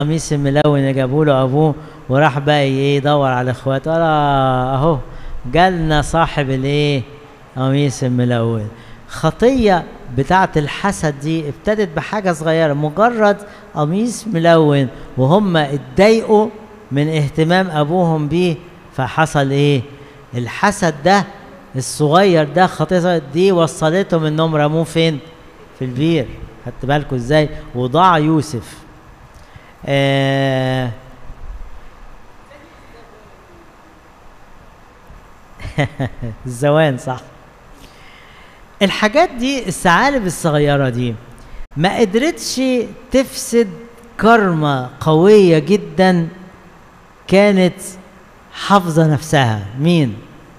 القميص الملون اللي جابوا له ابوه وراح بقى ايه يدور على اخواته قال آه، اهو جالنا صاحب الايه قميص الملون خطيه بتاعه الحسد دي ابتدت بحاجه صغيره مجرد قميص ملون وهم اتضايقوا من اهتمام ابوهم بيه فحصل ايه الحسد ده الصغير ده خطيئه دي وصلتهم انهم رموه فين في البير خدت بالكم ازاي وضاع يوسف آه الزوان صح الحاجات دي الثعالب الصغيرة دي ما قدرتش تفسد كرمة قوية جدا كانت حافظة نفسها مين؟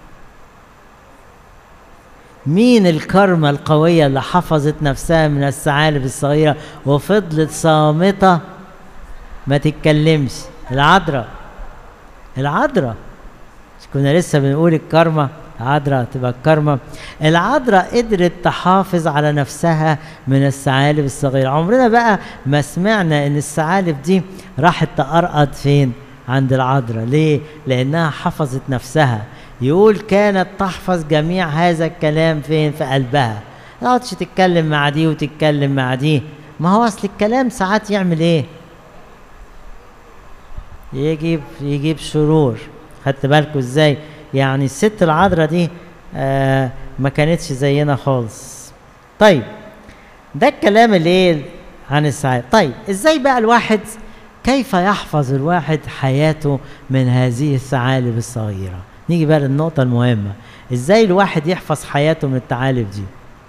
مين الكرمة القوية اللي حفظت نفسها من الثعالب الصغيرة وفضلت صامتة ما تتكلمش العذراء العذراء مش كنا لسه بنقول الكرمة العذراء تبقى الكرمة العذراء قدرت تحافظ على نفسها من الثعالب الصغيرة عمرنا بقى ما سمعنا ان الثعالب دي راحت تقرقد فين عند العذراء ليه لانها حفظت نفسها يقول كانت تحفظ جميع هذا الكلام فين في قلبها ما تقعدش تتكلم مع دي وتتكلم مع دي ما هو اصل الكلام ساعات يعمل ايه يجيب يجيب شرور خدت بالكوا ازاي يعني الست العذراء دي آه ما كانتش زينا خالص طيب ده الكلام اللي ايه عن السعادة طيب ازاي بقى الواحد كيف يحفظ الواحد حياته من هذه الثعالب الصغيرة نيجي بقى للنقطة المهمة ازاي الواحد يحفظ حياته من الثعالب دي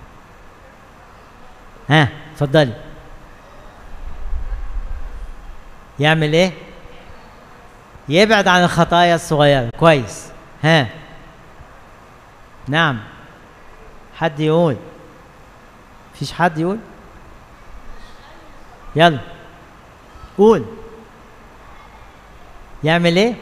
ها اتفضلي يعمل ايه يبعد عن الخطايا الصغيرة كويس ها نعم حد يقول فيش حد يقول يلا قول يعمل ايه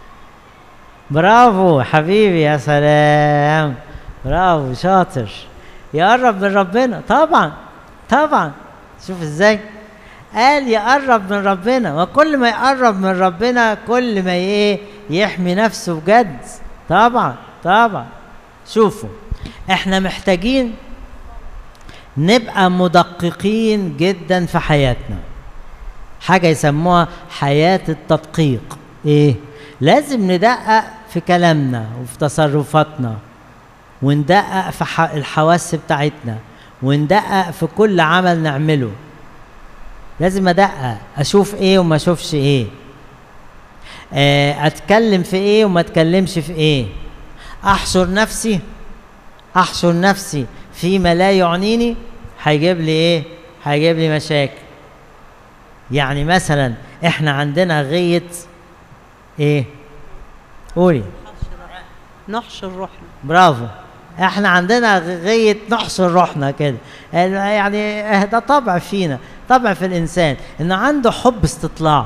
برافو حبيبي يا سلام برافو شاطر يقرب من ربنا طبعا طبعا شوف ازاي قال يقرب من ربنا وكل ما يقرب من ربنا كل ما ايه يحمي نفسه بجد طبعا طبعا شوفوا احنا محتاجين نبقى مدققين جدا في حياتنا حاجة يسموها حياة التدقيق ايه لازم ندقق في كلامنا وفي تصرفاتنا وندقق في الحواس بتاعتنا وندقق في كل عمل نعمله لازم ادقق اشوف ايه وما اشوفش ايه اتكلم في ايه وما اتكلمش في ايه احشر نفسي احشر نفسي فيما لا يعنيني هيجيب لي ايه هيجيب لي مشاكل يعني مثلا احنا عندنا غية ايه قولي نحشر روحنا برافو احنا عندنا غية نحشر روحنا كده يعني ده طبع فينا طبع في الانسان انه عنده حب استطلاع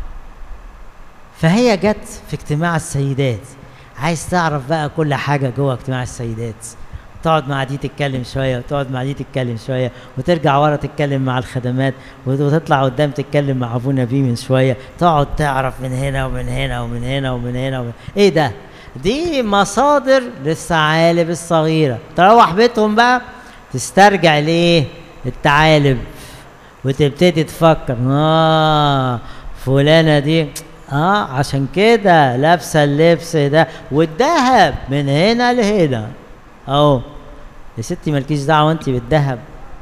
فهي جت في اجتماع السيدات عايز تعرف بقى كل حاجة جوه اجتماع السيدات تقعد مع دي تتكلم شوية وتقعد مع دي تتكلم شوية وترجع ورا تتكلم مع الخدمات وتطلع قدام تتكلم مع أبونا بيه من شوية تقعد تعرف من هنا ومن هنا ومن هنا ومن هنا ومن... إيه ده؟ دي مصادر للثعالب الصغيرة تروح بيتهم بقى تسترجع ليه الثعالب وتبتدي تفكر اه فلانة دي اه عشان كده لابسة اللبس ده والذهب من هنا لهنا اهو يا ستي مالكيش دعوة انت بالذهب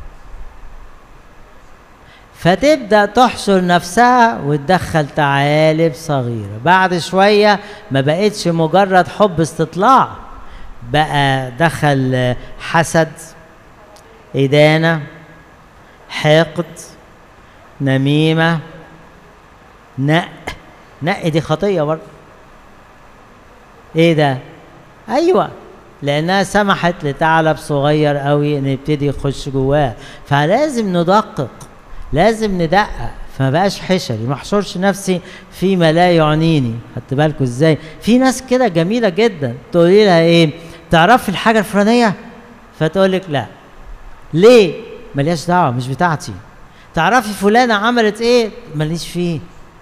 فتبدا تحشر نفسها وتدخل ثعالب صغيره بعد شويه ما بقتش مجرد حب استطلاع بقى دخل حسد ادانه حقد نميمه نق نق دي خطيه برضه ايه ده ايوه لانها سمحت لثعلب صغير قوي ان يبتدي يخش جواه فلازم ندقق لازم ندقق فما بقاش حشري ما احشرش نفسي فيما لا يعنيني خدت بالكم ازاي في ناس كده جميله جدا تقولي لها ايه تعرفي الحاجه الفلانيه فتقول لك لا ليه ملياش دعوه مش بتاعتي تعرفي فلانه عملت ايه ماليش فيه